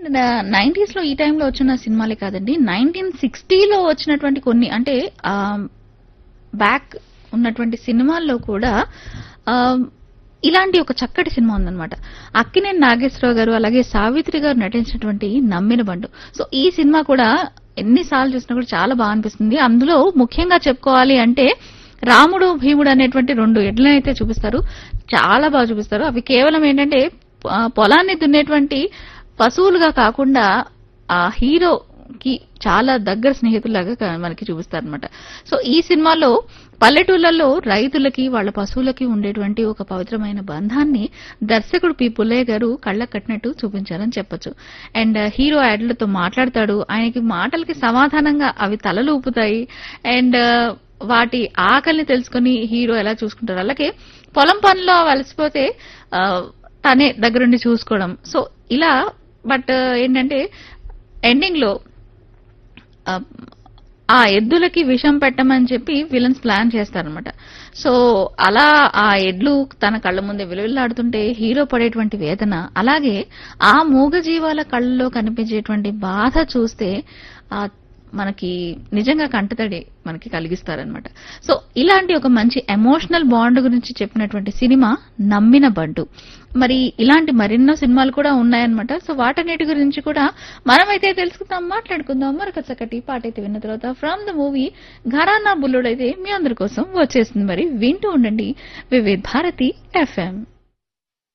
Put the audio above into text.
nineties లో ఈ టైంలో వచ్చిన సినిమాలే కాదండి నైన్టీన్ సిక్స్టీలో వచ్చినటువంటి కొన్ని అంటే బ్యాక్ ఉన్నటువంటి సినిమాల్లో కూడా ఆ, ఇలాంటి ఒక చక్కటి సినిమా ఉందన్నమాట అక్కినేని నాగేశ్వరరావు గారు అలాగే సావిత్రి గారు నటించినటువంటి నమ్మిన బండు సో ఈ సినిమా కూడా ఎన్నిసార్లు చూసినా కూడా చాలా బాగా అనిపిస్తుంది అందులో ముఖ్యంగా చెప్పుకోవాలి అంటే రాముడు భీముడు అనేటువంటి రెండు ఎడ్లను అయితే చూపిస్తారు చాలా బాగా చూపిస్తారు అవి కేవలం ఏంటంటే ఆ, పొలాన్ని దున్నేటువంటి పశువులుగా కాకుండా ఆ హీరోకి చాలా దగ్గర స్నేహితులాగా క- మనకి చూపిస్తారు అనమాట సో ఈ సినిమాలో పల్లెటూళ్ళల్లో రైతులకి వాళ్ళ పశువులకి ఉండేటువంటి ఒక పవిత్రమైన బంధాన్ని దర్శకుడు పి పుల్లయ్య గారు కళ్ళకు కట్టినట్టు చూపించారని చెప్పొచ్చు అండ్ హీరో యాడ్లతో మాట్లాడతాడు ఆయనకి మాటలకి సమాధానంగా అవి తలలు ఊపుతాయి అండ్ వాటి ఆకలిని తెలుసుకుని హీరో ఎలా చూసుకుంటారు అలాగే పొలం పనిలో అలసిపోతే ఆ, తనే దగ్గరుండి చూసుకోవడం సో ఇలా బట్ ఏంటంటే ఎండింగ్ లో ఆ, ఆ ఎద్దులకి విషం పెట్టమని చెప్పి విలన్స్ ప్లాన్ చేస్తారనమాట సో అలా ఆ ఎడ్లు తన కళ్ళ ముందే విలువలాడుతుంటే హీరో పడేటువంటి వేదన అలాగే ఆ మూగజీవాల కళ్ళలో కనిపించేటువంటి బాధ చూస్తే ఆ మనకి నిజంగా కంటతడి మనకి కలిగిస్తారనమాట సో ఇలాంటి ఒక మంచి ఎమోషనల్ బాండ్ గురించి చెప్పినటువంటి సినిమా నమ్మిన బంటు మరి ఇలాంటి మరెన్నో సినిమాలు కూడా ఉన్నాయన్నమాట సో వాటన్నిటి గురించి కూడా మనమైతే తెలుసుకుందాం మాట్లాడుకుందాం మరొక చక్కటి పాట అయితే విన్న తర్వాత from the movie Gharana Bulludu అయితే మీ అందరి కోసం వచ్చేస్తుంది మరి వింటూ ఉండండి వివిధ్ భారతి ఎఫ్ఎం